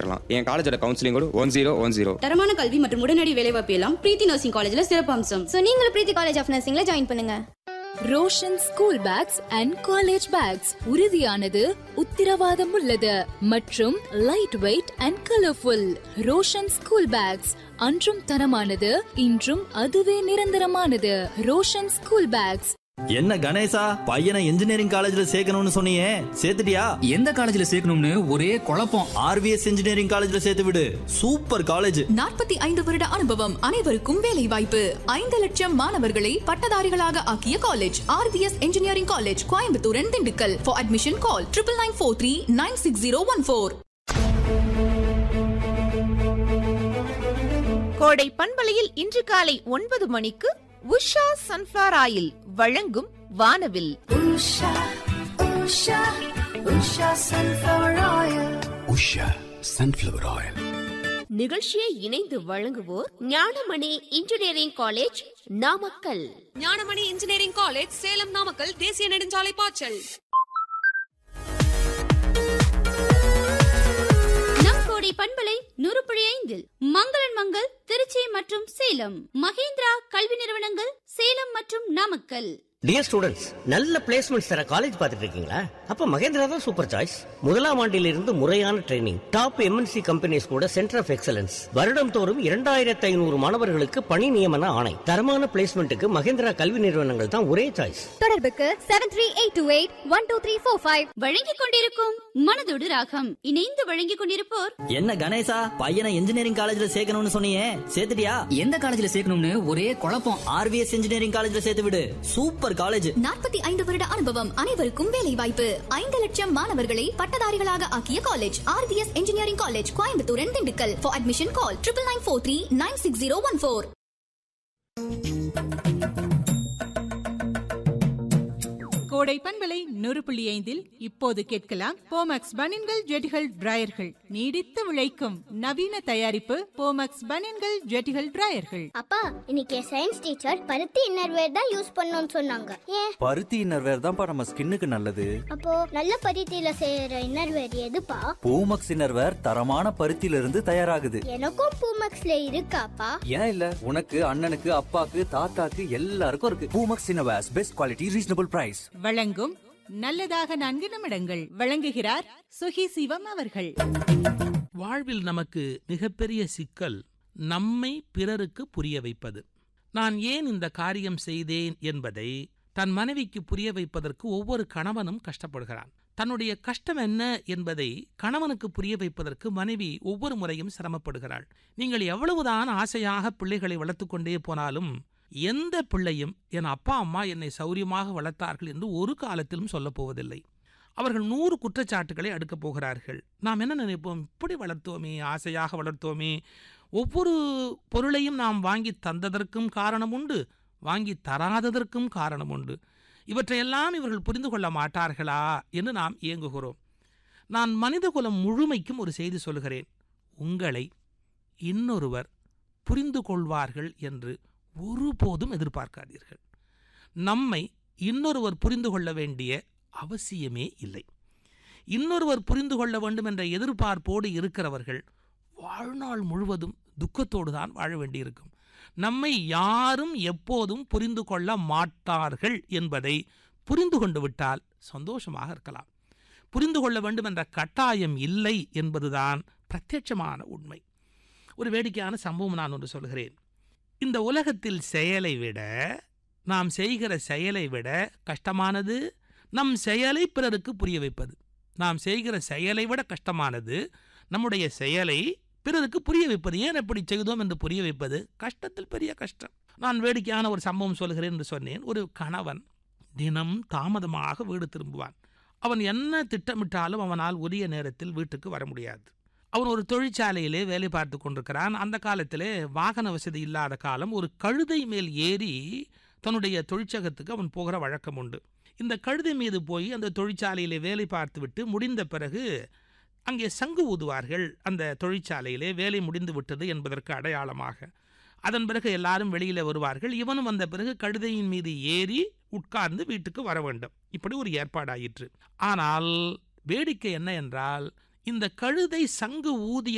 சேரலாம் என் காலேஜோட கவுன்சிலிங் கூட ஒன் ஜீரோ ஒன் ஜீரோ தரமான கல்வி மற்றும் உடனடி வேலைவாய்ப்பு எல்லாம் பிரீத்தி நர்சிங் காலேஜ்ல சிறப்பம்சம் ஸோ நீங்களும் பிரீத்தி காலேஜ் ஆஃப் நர்சிங்ல ஜாயின் பண்ணுங்க Roshan school bags and college bags உறுதியானது உத்திரவாதம் உள்ளது மற்றும் light weight and colourful Roshan school bags அன்றும் தரமானது இன்றும் அதுவே நிரந்தரமானது ரோஷன் ஸ்கூல் பேக்ஸ் என்ன கணேசா பையனை இன்ஜினியரிங் காலேஜ்ல சேர்க்கணும்னு சொன்னியே சேர்த்துட்டியா எந்த காலேஜ்ல சேர்க்கணும்னு ஒரே குழப்பம் ஆர்விஎஸ் இன்ஜினியரிங் காலேஜ்ல சேர்த்து விடு சூப்பர் காலேஜ் நாற்பத்தி ஐந்து வருட அனுபவம் அனைவருக்கும் வேலை வாய்ப்பு ஐந்து லட்சம் மாணவர்களை பட்டதாரிகளாக ஆக்கிய college RVS engineering college Coimbatore and Dindigul for admission call triple nine four three nine six zero one four கோடை பண்பலையில் இன்று காலை ஒன்பது மணிக்கு உஷா சன்ஃபிளவர் ஆயில் வழங்கும் வானவில் உஷா சன்ஃப்ளவர் ஆயில் நிகழ்ச்சியை இணைந்து வழங்குவோர் Gnanamani engineering college Namakkal Gnanamani engineering college Salem Namakkal தேசிய நெடுஞ்சாலை பாய்ச்சல் நம் கோடை பண்பலை நூறு புள்ளி ஐந்தில் மங்களன் மங்கள் திருச்சி மற்றும் சேலம் மகேந்திரா கல்வி நிறுவனங்கள் சேலம் மற்றும் நாமக்கல் டியர் ஸ்டூடெண்ட்ஸ் நல்ல பிளேஸ்மெண்ட்ஸ் தர காலேஜ் பார்த்துட்டு இருக்கீங்களா அப்ப மகேந்திரா தான் சூப்பர் சாய்ஸ் முதலாம் ஆண்டிலிருந்து முறையான ட்ரைனிங் டாப் எம்என்சி கம்பெனிஸ் கூட சென்டர் ஆஃப் எக்ஸலன்ஸ் வருடம் தோறும் இரண்டாயிரத்தி ஐநூறு மாணவர்களுக்கு பணி நியமன ஆணை தரமான பிளேஸ்மெண்ட்டுக்கு மகேந்திரா கல்வி நிறுவனங்கள் தான் ஒரே சாய்ஸ் தொடர்புக்கு seven three eight two eight one two three four five வழங்கிக் கொண்டிருக்கும் மனதோடு ராகம் இணைந்து வழங்கிக் கொண்டிருப்போர் என்ன கணேசா பையனை இன்ஜினியரிங் காலேஜ்ல சேர்க்கணும்னு சொன்னியே சேர்த்துட்டியா எந்த காலேஜ்ல சேர்க்கணும்னு ஒரே குழப்பம் ஆர்விஎஸ் இன்ஜினியரிங் காலேஜ்ல சேர்த்து விடு சூப்பர் காலேஜ் நாற்பத்தி ஐந்து வருட அனுபவம் அனைவருக்கும் வேலை வாய்ப்பு ஐந்து லட்சம் மாணவர்களை பட்டதாரிகளாக ஆக்கிய college RVS engineering college Coimbatore and Dindigul for admission call triple nine four three nine six zero one four Kodai பண்பலை நூறு புள்ளி ஐந்தில் இப்போது கேட்கலாம் போமக்ஸ் பனின்கள் ஜெட்டிகள் டிராயர்கள் நீடித்து விளைக்கும் நவீன தயாரிப்பு போமக்ஸ் பனின்கள் ஜெட்டிகள் டிராயர்கள் அப்பா இன்னைக்கு சயின்ஸ் டீச்சர் பருத்தி இன்னர்வேர் தான் யூஸ் பண்ணணும்னு சொன்னாங்க ஏன் பருத்தி இன்னர்வேர் தான்ப்பா நம்ம ஸ்கின்னுக்கு நல்லது அப்போ நல்ல பருத்தியில செய்யற இன்னர்வேர் எதுப்பா பூமக்ஸ் இன்னர்வேர் தரமான பருத்தியில இருந்து தயாராகுது எனக்கும் பூமக்ஸ்ல இருக்காப்பா ஏன் இல்ல உனக்கு அண்ணனுக்கு அப்பாக்கு தாத்தாக்கு எல்லாருக்கும் இருக்கு Poomex innerwears best quality reasonable price வழங்கும் நல்லதாக நான்கு நிமிடங்கள் வழங்குகிறார் சுகி சிவம் அவர்கள் வாழ்வில் நமக்கு மிகப்பெரிய சிக்கல் நம்மை பிறருக்கு புரிய வைப்பது நான் ஏன் இந்த காரியம் செய்தேன் என்பதை தன் மனைவிக்கு புரிய வைப்பதற்கு ஒவ்வொரு கணவனும் கஷ்டப்படுகிறான் தன்னுடைய கஷ்டம் என்ன என்பதை கணவனுக்கு புரிய வைப்பதற்கு மனைவி ஒவ்வொரு முறையும் சிரமப்படுகிறாள் நீங்கள் எவ்வளவுதான் ஆசையாக பிள்ளைகளை வளர்த்துக் கொண்டே போனாலும் எந்த பிள்ளையும் என் அப்பா அம்மா என்னை சௌரியமாக வளர்த்தார்கள் என்று ஒரு காலத்திலும் சொல்லப் போவதில்லை அவர்கள் நூறு குற்றச்சாட்டுகளை அடுக்கப் போகிறார்கள் நாம் என்ன நினைப்போம் இப்படி வளர்த்தோமே ஆசையாக வளர்த்தோமே ஒவ்வொரு பொருளையும் நாம் வாங்கி தந்ததற்கும் காரணம் உண்டு வாங்கி தராததற்கும் காரணம் உண்டு இவற்றையெல்லாம் இவர்கள் புரிந்து கொள்ள மாட்டார்களா என்று நாம் இயங்குகிறோம் நான் மனிதகுலம் முழுமைக்கும் ஒரு செய்தி சொல்கிறேன் உங்களை இன்னொருவர் புரிந்து கொள்வார்கள் என்று ஒருபோதும் எதிர்பார்க்காதீர்கள் நம்மை இன்னொருவர் புரிந்து கொள்ள வேண்டிய அவசியமே இல்லை இன்னொருவர் புரிந்து கொள்ள வேண்டும் என்ற எதிர்பார்ப்போடு இருக்கிறவர்கள் வாழ்நாள் முழுவதும் துக்கத்தோடு தான் வாழ வேண்டியிருக்கும் நம்மை யாரும் எப்போதும் புரிந்து கொள்ள மாட்டார்கள் என்பதை புரிந்து கொண்டு விட்டால் சந்தோஷமாக இருக்கலாம் புரிந்து கொள்ள வேண்டும் என்ற கட்டாயம் இல்லை என்பதுதான் பிரத்யட்சமான உண்மை ஒரு வேடிக்கையான சம்பவம் நான் ஒன்று சொல்கிறேன் இந்த உலகத்தில் செயலை விட நாம் செய்கிற செயலை விட கஷ்டமானது நம் செயலை பிறருக்கு புரிய வைப்பது நாம் செய்கிற செயலை விட கஷ்டமானது நம்முடைய செயலை பிறருக்கு புரிய வைப்பது ஏன் எப்படி செய்தோம் என்று புரிய வைப்பது கஷ்டத்தில் பெரிய கஷ்டம் நான் வேடிக்கையான ஒரு சம்பவம் சொல்கிறேன் என்று சொன்னேன் ஒரு கணவன் தினம் தாமதமாக வீடு திரும்புவான் அவன் என்ன திட்டமிட்டாலும் அவனால் உரிய நேரத்தில் வீட்டுக்கு வர முடியாது அவன் ஒரு தொழிற்சாலையிலே வேலை பார்த்து கொண்டிருக்கிறான் அந்த காலத்திலே வாகன வசதி இல்லாத காலம் ஒரு கழுதை மேல் ஏறி தன்னுடைய தொழிற்சகத்துக்கு அவன் போகிற வழக்கம் உண்டு இந்த கழுதை மீது போய் அந்த தொழிற்சாலையிலே வேலை பார்த்துவிட்டு முடிந்த பிறகு அங்கே சங்கு ஊதுவார்கள் அந்த தொழிற்சாலையிலே வேலை முடிந்து விட்டது என்பதற்கு அடையாளமாக அதன் பிறகு எல்லாரும் வெளியில் வருவார்கள் இவனும் வந்த பிறகு கழுதையின் மீது ஏறி உட்கார்ந்து வீட்டுக்கு வர வேண்டும் இப்படி ஒரு ஏற்பாடாயிற்று ஆனால் வேடிக்கை என்ன என்றால் இந்த கழுதை சங்கு ஊதிய